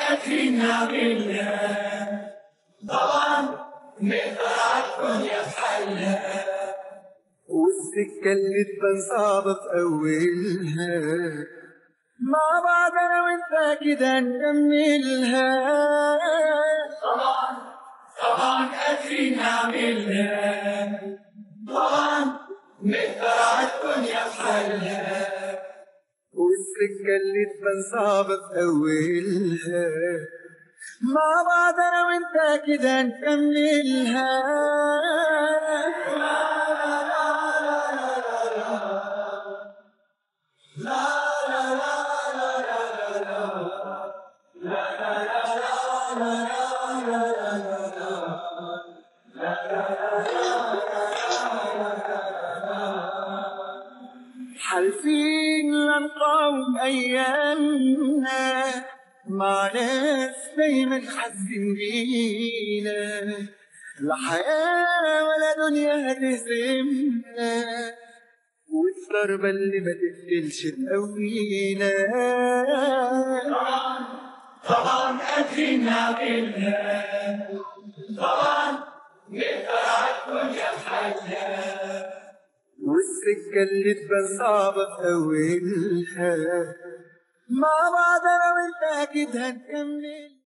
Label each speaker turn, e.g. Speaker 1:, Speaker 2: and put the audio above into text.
Speaker 1: قادرين نعملها طبعا نقدر عالدنيا في حالها
Speaker 2: والسكة اللي تبان صعبة في أولها مع بعض أنا وأنت كده نكملها
Speaker 1: طبعا طبعا قادرين نعملها طبعا نقدر عالدنيا في حالها
Speaker 2: والسكة اللي تبان صعبة في أولها مع بعض أنا وأنت كده نكملها حالفين لنقاوم أيامنا مع ناس دايما حاسين بينا لا حياة ولا دنيا هتهزمنا والضربة اللي ما تقتلش تقوينا
Speaker 1: طبعا طبعا قادرين نعملها طبعا نقدر عالدنيا في حالها
Speaker 2: والسكة اللي تبان صعبة في أولها مع بعض أنا وأنت أكيد هنكمل